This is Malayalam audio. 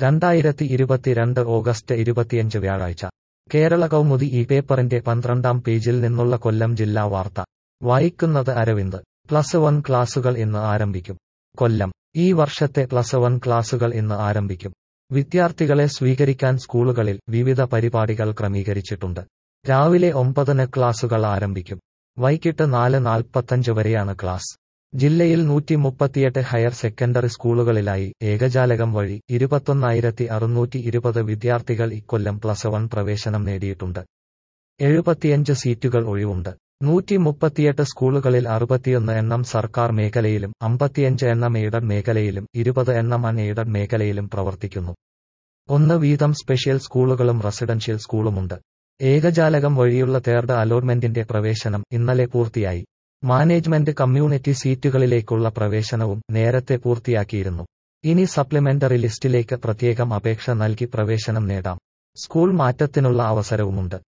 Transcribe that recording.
രണ്ടായിരത്തി ഇരുപത്തിരണ്ട് ഓഗസ്റ്റ് ഇരുപത്തിയഞ്ച് വ്യാഴാഴ്ച കേരള കൗമുദി ഈ പേപ്പറിന്റെ പന്ത്രണ്ടാം പേജിൽ നിന്നുള്ള കൊല്ലം ജില്ലാ വാർത്ത വായിക്കുന്നത് അരവിന്ദ് പ്ലസ് വൺ ക്ലാസുകൾ ഇന്ന് ആരംഭിക്കും കൊല്ലം ഈ വർഷത്തെ പ്ലസ് വൺ ക്ലാസുകൾ ഇന്ന് ആരംഭിക്കും വിദ്യാർത്ഥികളെ സ്വീകരിക്കാൻ സ്കൂളുകളിൽ വിവിധ പരിപാടികൾ ക്രമീകരിച്ചിട്ടുണ്ട് രാവിലെ ഒമ്പതിന് ക്ലാസുകൾ ആരംഭിക്കും വൈകിട്ട് നാല് നാൽപ്പത്തഞ്ച് വരെയാണ് ക്ലാസ് ജില്ലയിൽ നൂറ്റി മുപ്പത്തിയെട്ട് ഹയർ സെക്കൻഡറി സ്കൂളുകളിലായി ഏകജാലകം വഴി ഇരുപത്തൊന്നായിരത്തി അറുന്നൂറ്റി ഇരുപത് വിദ്യാർത്ഥികൾ ഇക്കൊല്ലം പ്ലസ് വൺ പ്രവേശനം നേടിയിട്ടുണ്ട് എഴുപത്തിയഞ്ച് സീറ്റുകൾ ഒഴിവുണ്ട് നൂറ്റി മുപ്പത്തിയെട്ട് സ്കൂളുകളിൽ അറുപത്തിയൊന്ന് എണ്ണം സർക്കാർ മേഖലയിലും അമ്പത്തിയഞ്ച് എണ്ണം എയ്ഡഡ് മേഖലയിലും ഇരുപത് എണ്ണം അൺ എയ്ഡഡ് മേഖലയിലും പ്രവർത്തിക്കുന്നു ഒന്ന് വീതം സ്പെഷ്യൽ സ്കൂളുകളും റെസിഡൻഷ്യൽ സ്കൂളുമുണ്ട് ഏകജാലകം വഴിയുള്ള തേർഡ് അലോട്ട്മെന്റിന്റെ പ്രവേശനം ഇന്നലെ പൂർത്തിയായി മാനേജ്മെന്റ് കമ്മ്യൂണിറ്റി സീറ്റുകളിലേക്കുള്ള പ്രവേശനവും നേരത്തെ പൂർത്തിയാക്കിയിരുന്നു ഇനി സപ്ലിമെന്ററി ലിസ്റ്റിലേക്ക് പ്രത്യേകം അപേക്ഷ നൽകി പ്രവേശനം നേടാം സ്കൂൾ മാറ്റത്തിനുള്ള അവസരവുമുണ്ട്